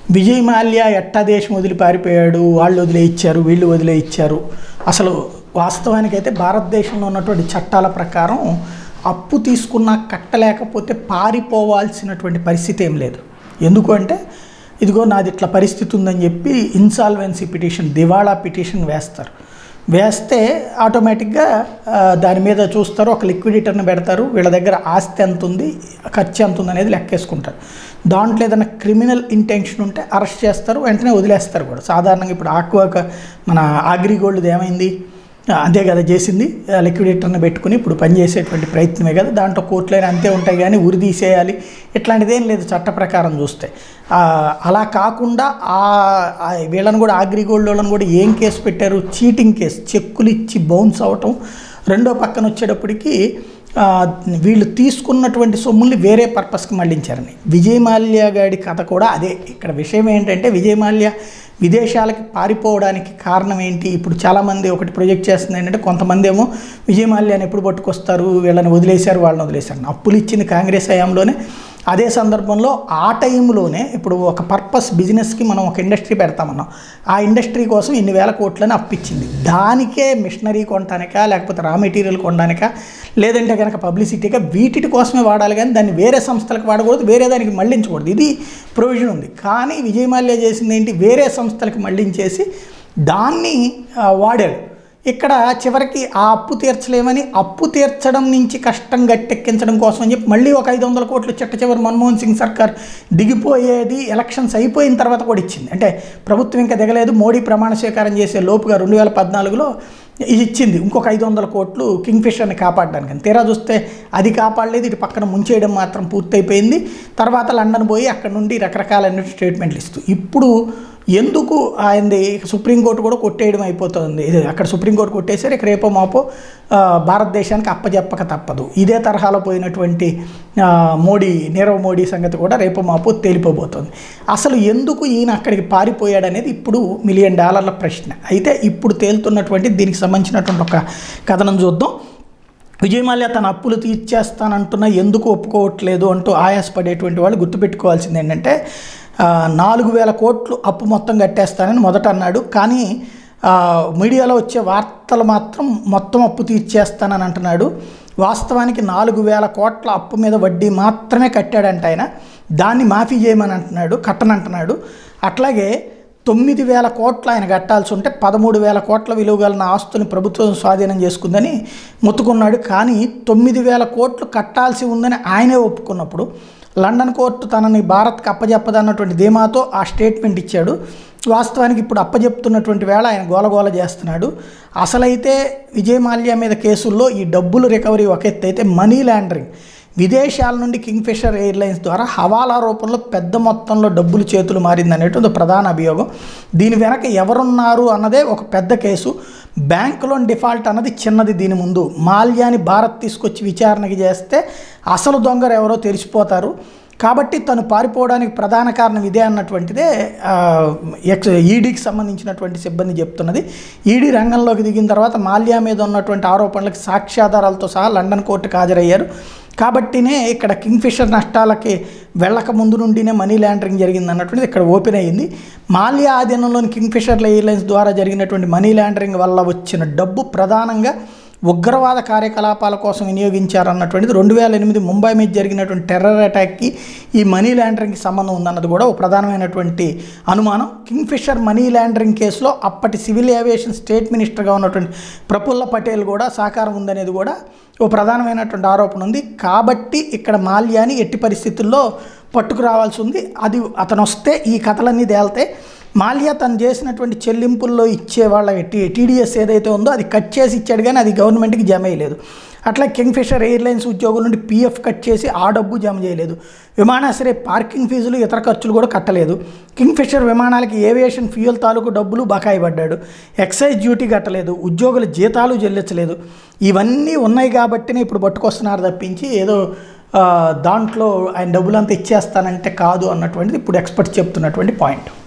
విజయ్ మాల్యా ఎట్టా దేశం వదిలి పారిపోయాడు వాళ్ళు వదిలే ఇచ్చారు వీళ్ళు వదిలే ఇచ్చారు అసలు వాస్తవానికైతే భారతదేశంలో ఉన్నటువంటి చట్టాల ప్రకారం అప్పు తీసుకున్నా కట్టలేకపోతే పారిపోవాల్సినటువంటి పరిస్థితి ఏం లేదు ఎందుకు అంటే ఇదిగో నాది ఇట్లా పరిస్థితి ఉందని చెప్పి ఇన్సాల్వెన్సీ పిటిషన్ దివాళా పిటిషన్ వేస్తారు వేస్తే ఆటోమేటిక్గా ఆ, దాని మీద చూస్తారు ఒక లిక్విడిటర్ని పెడతారు వీళ్ళ దగ్గర ఆస్తి ఎంత ఉంది ఖర్చు ఎంత ఉంది అనేది లెక్కేసుకుంటారు దాంట్లో ఏదైనా క్రిమినల్ ఇంటెన్షన్ ఉంటే అరెస్ట్ చేస్తారు వెంటనే వదిలేస్తారు కూడా సాధారణంగా ఇప్పుడు ఆక్వాక మన అగ్రిగోల్డ్ది ఏమైంది ఆ, అంతే కదా చేసింది ఆ, లిక్విడేటర్ని పెట్టుకుని ఇప్పుడు పనిచేసేటువంటి ప్రయత్నమే కదా దాంట్లో కోర్టులైనా అంతే ఉంటాయి కానీ ఉరి తీసేయాలి ఇట్లాంటిదేం లేదు చట్ట ప్రకారం చూస్తే ఆ, అలా కాకుండా ఆ ఆ వీళ్ళని కూడా అగ్రిగోల్డ్ వాళ్ళని కూడా ఏం కేసు పెట్టారు చీటింగ్ కేసు చెక్కులు ఇచ్చి బౌన్స్ అవటం రెండో పక్కన వచ్చేటప్పటికి ఆ, వీళ్ళు తీసుకున్నటువంటి సొమ్ముల్ని వేరే పర్పస్కి మళ్ళించారని విజయ్ మాల్యా గారి కథ కూడా అదే ఇక్కడ విషయం ఏంటంటే విజయ్ మాల్యా విదేశాలకి పారిపోవడానికి కారణం ఏంటి ఇప్పుడు చాలామంది ఒకటి ప్రొజెక్ట్ చేస్తుంది ఏంటంటే కొంతమంది ఏమో విజయ్ మాల్యాని ఎప్పుడు పట్టుకొస్తారు వీళ్ళని వదిలేశారు వాళ్ళని వదిలేశారు అప్పులు ఇచ్చింది కాంగ్రెస్ హయాంలోనే అదే సందర్భంలో ఆ టైంలోనే ఇప్పుడు ఒక పర్పస్ బిజినెస్కి మనం ఒక ఇండస్ట్రీ పెడతామన్నాం ఆ ఇండస్ట్రీ కోసం ఇన్ని వేల కోట్లని అప్పిచ్చింది దానికే మిషనరీ కొనడానికా లేకపోతే రా మెటీరియల్ కొనడానికా లేదంటే కనుక పబ్లిసిటీగా వీటి కోసమే వాడాలి కానీ దాన్ని వేరే సంస్థలకు వాడకూడదు వేరే దానికి మళ్ళించకూడదు ఇది ప్రొవిజన్ ఉంది కానీ విజయ్ మాల్యా చేసింది ఏంటి వేరే సంస్థలకు మళ్ళించేసి దాన్ని ఆ, వాడాడు ఇక్కడ చివరికి ఆ అప్పు తీర్చలేమని అప్పు తీర్చడం నుంచి కష్టం గట్టెక్కించడం కోసం అని చెప్పి మళ్ళీ ఒక ఐదు వందల కోట్లు చిట్ట చివరి మన్మోహన్ సింగ్ సర్కార్ దిగిపోయేది ఎలక్షన్స్ అయిపోయిన తర్వాత కూడా ఇచ్చింది అంటే ప్రభుత్వం ఇంకా దిగలేదు మోడీ ప్రమాణ స్వీకారం చేసే లోపుగా రెండు వేల పద్నాలుగులో ఇది ఇచ్చింది ఇంకొక ఐదు వందల కోట్లు కింగ్ఫిషర్ని కాపాడడానికి అని తీరా చూస్తే అది కాపాడలేదు ఇటు పక్కన ముంచేయడం మాత్రం పూర్తయిపోయింది తర్వాత లండన్ పోయి అక్కడ నుండి రకరకాలైన స్టేట్మెంట్లు ఇస్తూ ఇప్పుడు ఎందుకు ఆయనది సుప్రీంకోర్టు కూడా కొట్టేయడం అయిపోతుంది ఇది అక్కడ సుప్రీంకోర్టు కొట్టేసారు ఇక రేపో మాపో ఆ, భారతదేశానికి అప్పజెప్పక తప్పదు ఇదే తరహాలో పోయినటువంటి ఆ, మోడీ నీరవ్ మోడీ సంగతి కూడా రేపో మాపో తేలిపోబోతోంది అసలు ఎందుకు ఈయన అక్కడికి పారిపోయాడు అనేది ఇప్పుడు మిలియన్ డాలర్ల ప్రశ్న అయితే ఇప్పుడు తేలుతున్నటువంటి దీనికి సంబంధించినటువంటి ఒక కథనం చూద్దాం విజయమాల్య తన అప్పులు తీర్చేస్తానంటున్నా ఎందుకు ఒప్పుకోవట్లేదు అంటూ ఆయాసపడేటువంటి వాళ్ళు గుర్తుపెట్టుకోవాల్సింది ఏంటంటే ఆ, నాలుగు వేల కోట్లు అప్పు మొత్తం కట్టేస్తానని మొదట అన్నాడు కానీ ఆ, మీడియాలో వచ్చే వార్తలు మాత్రం మొత్తం అప్పు తీర్చేస్తానని అంటున్నాడు వాస్తవానికి నాలుగు వేల కోట్ల అప్పు మీద వడ్డీ మాత్రమే కట్టాడంట ఆయన దాన్ని మాఫీ చేయమని అంటున్నాడు కట్టనంటున్నాడు అట్లాగే తొమ్మిది వేల కోట్లు ఆయన కట్టాల్సి ఉంటే పదమూడు వేల కోట్ల విలువ గల ఆస్తుని ప్రభుత్వం స్వాధీనం చేసుకుందని మొత్తుకున్నాడు కానీ తొమ్మిది వేల కోట్లు కట్టాల్సి ఉందని ఆయనే ఒప్పుకున్నప్పుడు లండన్ కోర్టు తనని భారత్కి అప్పజెప్పదన్నటువంటి ధీమాతో ఆ స్టేట్మెంట్ ఇచ్చాడు వాస్తవానికి ఇప్పుడు అప్పజెప్తున్నటువంటి వేళ ఆయన గోలగోల చేస్తున్నాడు అసలైతే విజయ్ మాల్యా మీద కేసుల్లో ఈ డబ్బులు రికవరీ ఒక ఎత్తు అయితే మనీ లాండరింగ్ విదేశాల నుండి కింగ్ఫిషర్ ఎయిర్లైన్స్ ద్వారా హవాలా రూపంలో పెద్ద మొత్తంలో డబ్బులు చేతులు మారిందనేటువంటి ప్రధాన అభియోగం దీని వెనక ఎవరున్నారు అన్నదే ఒక పెద్ద కేసు బ్యాంక్ లోన్ డిఫాల్ట్ అన్నది చిన్నది దీని ముందు మాల్యాని భారత్ తీసుకొచ్చి విచారణకి చేస్తే అసలు దొంగరు ఎవరో తెలిసిపోతారు కాబట్టి తను పారిపోవడానికి ప్రధాన కారణం ఇదే అన్నటువంటిదే ఆ, ఎక్స్ ఈడీకి సంబంధించినటువంటి సిబ్బంది చెప్తున్నది ఈడీ రంగంలోకి దిగిన తర్వాత మాల్యా మీద ఉన్నటువంటి ఆరోపణలకు సాక్ష్యాధారాలతో సహా లండన్ కోర్టుకు హాజరయ్యారు కాబట్టినే ఇక్కడ కింగ్ఫిషర్ నష్టాలకి వెళ్ళక ముందు నుండినే మనీ లాండరింగ్ జరిగింది అన్నటువంటిది ఇక్కడ ఓపెన్ అయ్యింది మాల్యా ఆధీనంలోని కింగ్ఫిషర్ ఎయిర్లైన్స్ ద్వారా జరిగినటువంటి మనీ లాండరింగ్ వల్ల వచ్చిన డబ్బు ప్రధానంగా ఉగ్రవాద కార్యకలాపాల కోసం వినియోగించారన్నటువంటిది రెండు వేల ఎనిమిది ముంబై మీద జరిగినటువంటి టెర్రర్ అటాక్కి ఈ మనీ లాండరింగ్కి సంబంధం ఉందన్నది కూడా ఒక ప్రధానమైనటువంటి అనుమానం కింగ్ఫిషర్ మనీ లాండరింగ్ కేసులో అప్పటి సివిల్ ఏవియేషన్ స్టేట్ మినిస్టర్గా ఉన్నటువంటి ప్రఫుల్ల పటేల్ కూడా సహకారం ఉందనేది కూడా ఓ ప్రధానమైనటువంటి ఆరోపణ ఉంది కాబట్టి ఇక్కడ మాల్యాని ఎట్టి పరిస్థితుల్లో పట్టుకురావాల్సి ఉంది అది అతను వస్తే ఈ కథలన్నీ తేలితే మాల్యా తను చేసినటువంటి చెల్లింపుల్లో ఇచ్చే వాళ్ళ టీ టీడీఎస్ ఏదైతే ఉందో అది కట్ చేసి ఇచ్చాడు కానీ అది గవర్నమెంట్కి జమ అయ్యలేదు అట్లా కింగ్ఫిషర్ ఎయిర్లైన్స్ ఉద్యోగుల నుండి పీఎఫ్ కట్ చేసి ఆ డబ్బు జమ చేయలేదు విమానాశ్రయ పార్కింగ్ ఫీజులు ఇతర ఖర్చులు కూడా కట్టలేదు కింగ్ఫిషర్ విమానాలకి ఏవియేషన్ ఫ్యూయల్ తాలూకు డబ్బులు బకాయి పడ్డాడు ఎక్సైజ్ డ్యూటీ కట్టలేదు ఉద్యోగుల జీతాలు చెల్లించలేదు ఇవన్నీ ఉన్నాయి కాబట్టినే ఇప్పుడు పట్టుకొస్తున్నారు తప్పించి ఏదో ఆ, దాంట్లో ఆయన డబ్బులంతా ఇచ్చేస్తానంటే కాదు అన్నటువంటిది ఇప్పుడు ఎక్స్పర్ట్ చెప్తున్నటువంటి పాయింట్